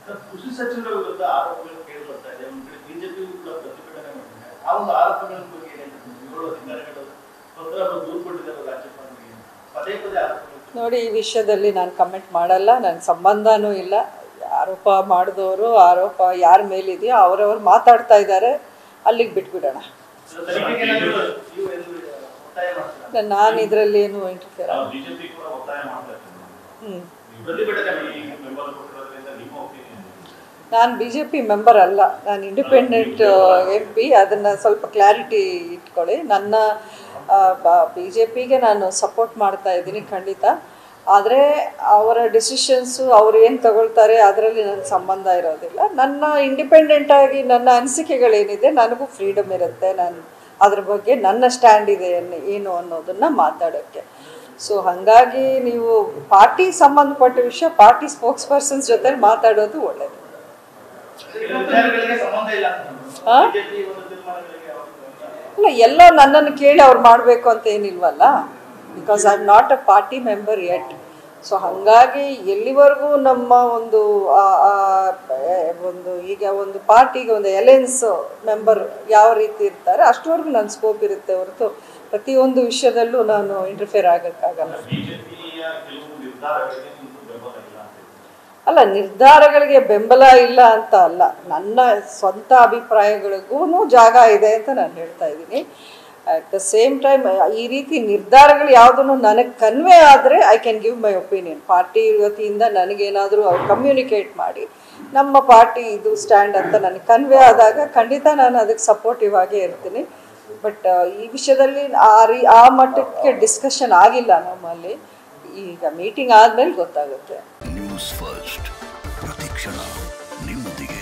ಕೃಷಿ ಸಚಿವರ ವಿರುದ್ಧ ಆರೋಪಗಳು ಕೇಳಿ ಬರ್ತಾ ಇದೆ ಒಂದ್ ಕಡೆ ಬಿಜೆಪಿ ಕೂಡ ಪ್ರತಿಭಟನೆ ಮಾಡಿದೆ ಆ ಒಂದು ಆರೋಪಗಳ ಬಗ್ಗೆ ಏನ್ ಹೇಳ್ತೀರಿ? ಏಳು ಅಧಿಕಾರಿಗಳು ಪತ್ರ ಬರೆದು ದೂರು ಕೊಟ್ಟಿದ್ದಾರೆ ರಾಜ್ಯಪಾಲರಿಗೆ ಪದೇ ಪದೇ ಆರೋಪಗಳು ನೋಡಿ ಈ ವಿಷಯದಲ್ಲಿ ನಾನು ಕಮೆಂಟ್ ಮಾಡಲ್ಲ ನನಗೆ ಸಂಬಂಧನೂ ಇಲ್ಲ ಆರೋಪ ಮಾಡಿದವರು ಆರೋಪ ಯಾರ ಮೇಲಿದೆಯೋ ಅವರವ್ರು ಮಾತಾಡ್ತಾ ಇದ್ದಾರೆ ಅಲ್ಲಿಗೆ ಬಿಟ್ಬಿಡೋಣ ತನಿಖೆಗೆ ಏನಾದ್ರು ನೀವು ಏನು ಒತ್ತಾಯ ಮಾಡ್ತೀರಾ ನಾನು ಇದರಲ್ಲಿ ಏನು ಇಂಟರ್ಫಿಯರ್ ಬಿಜೆಪಿ ಕೂಡ ಒತ್ತಾಯ ಮಾಡ್ತಾ ಇದ್ದಾರೆ ಹ್ಞೂ ಪ್ರತಿಭಟನೆ ಮಾಡಿ ಈ ಬೆಂಬಲ ಕೊಟ್ಟಿರೋದ್ರಿಂದ ನಿಮ್ಮ ಒಪಿನಿಯನ್ ನಾನು ಬಿ ಜೆ ಪಿ ಮೆಂಬರ್ ಅಲ್ಲ ನಾನು ಇಂಡಿಪೆಂಡೆಂಟ್ ಎಂ ಪಿ ಅದನ್ನು ಸ್ವಲ್ಪ ಕ್ಲಾರಿಟಿ ಇಟ್ಕೊಳ್ಳಿ ನನ್ನ ಬಿ ಜೆ ಪಿಗೆ ನಾನು ಸಪೋರ್ಟ್ ಮಾಡ್ತಾ ಇದ್ದೀನಿ ಖಂಡಿತ ಆದರೆ ಅವರ ಡಿಸಿಷನ್ಸು ಅವ್ರು ಏನು ತಗೊಳ್ತಾರೆ ಅದರಲ್ಲಿ ನನ್ನ ಸಂಬಂಧ ಇರೋದಿಲ್ಲ ನನ್ನ ಇಂಡಿಪೆಂಡೆಂಟ್ ಆಗಿ ನನ್ನ ಅನಿಸಿಕೆಗಳೇನಿದೆ ನನಗೂ ಫ್ರೀಡಮ್ ಇರುತ್ತೆ ನಾನು ಅದ್ರ ಬಗ್ಗೆ ನನ್ನ ಸ್ಟ್ಯಾಂಡ್ ಇದೆ ಅನ್ನ- ಏನು ಅನ್ನೋದನ್ನು ಮಾತಾಡೋಕ್ಕೆ ಸೊ ಹಾಗಾಗಿ ನೀವು ಪಾರ್ಟಿ ಸಂಬಂಧಪಟ್ಟ ವಿಷಯ ಪಾರ್ಟಿ ಸ್ಪೋಕ್ಸ್ ಪರ್ಸನ್ಸ್ ಜೊತೆ ಮಾತಾಡೋದು ಒಳ್ಳೆಯದು ವಿಚಾರಗಳಿಗೆ ಸಂಬಂಧ ಇಲ್ಲ ಹಾ? ಬಿಜೆಪಿ ಒಂದು ತೀರ್ಮಾನಗಳಿಗೆ ಯಾವಾಗ ಅಲ್ಲ ಎಲ್ಲೋ ನನ್ನನ್ನು ಕೇಳಿ ಅವ್ರು ಮಾಡಬೇಕು ಅಂತ ಏನಿಲ್ವಲ್ಲ because I am not a party member at so ಹಾಗಾಗಿ ಎಲ್ಲಿವರೆಗೂ ನಮ್ಮ ಒಂದು ಆ, ಆ, ಏ, ಒಂದು ಈಗ ಒಂದು ಪಾರ್ಟಿಗೆ ಒಂದು ಎಲೆನ್ಸ್ ಮೆಂಬರ್ ಯಾವ ರೀತಿ ಇರ್ತಾರೆ ಅಷ್ಟವರೆಗೂ ನನ್ನ ಸ್ಕೋಪ್ ಇರುತ್ತೆ ಹೊರತು ಪ್ರತಿಯೊಂದು ವಿಷಯದಲ್ಲೂ ನಾನು ಇಂಟರ್ಫಿಯರ್ ಆಗೋಕ್ಕಾಗಲ್ಲ ಬಿಜೆಪಿಯ ಕೆಲವು ನಿರ್ಧಾರಗಳಿಗೆ ನಿಮ್ಗೆ ಬೆಂಬಲ ಇಲ್ಲ ಅಂತ ಹೇಳ್ತಾರೆ. ಅಲ್ಲ ನಿರ್ಧಾರಗಳಿಗೆ ಬೆಂಬಲ ಇಲ್ಲ ಅಂತ ಅಲ್ಲ ನನ್ನ ಸ್ವಂತ ಅಭಿಪ್ರಾಯಗಳಿಗೂ ಜಾಗ ಇದೆ ಅಂತ ನಾನು ಹೇಳ್ತಾ ಇದ್ದೀನಿ ಅಟ್ ದ ಸೇಮ್ ಟೈಮ್ ಈ ರೀತಿ ನಿರ್ಧಾರಗಳು ಯಾವುದನ್ನು ನನಗೆ ಕನ್ವೆ ಆದರೆ I can give my opinion party ವತಿಯಿಂದ ನನಗೇನಾದರೂ ಅವ್ರು ಕಮ್ಯುನಿಕೇಟ್ ಮಾಡಿ ನಮ್ಮ ಪಾರ್ಟಿ ಇದು ಸ್ಟ್ಯಾಂಡ್ ಅಂತ ನನಗೆ ಕನ್ವೆ ಆದಾಗ ಖಂಡಿತ ನಾನು ಅದಕ್ಕೆ ಸಪೋರ್ಟಿವ್ ಆಗೇ ಇರ್ತೀನಿ ಬಟ್ ಈ ವಿಷಯದಲ್ಲಿ ಆ ರೀ ಆ ಮಟ್ಟಕ್ಕೆ ಡಿಸ್ಕಷನ್ ಆಗಿಲ್ಲ ನಮ್ಮಲ್ಲಿ ಈಗ ಮೀಟಿಂಗ್ ಆದಮೇಲೆ ಗೊತ್ತಾಗುತ್ತೆ ನ್ಯೂಸ್ ಫಸ್ಟ್ ಪ್ರತಿಕ್ಷಣ ನಿಮ್ಮೊಂದಿಗೆ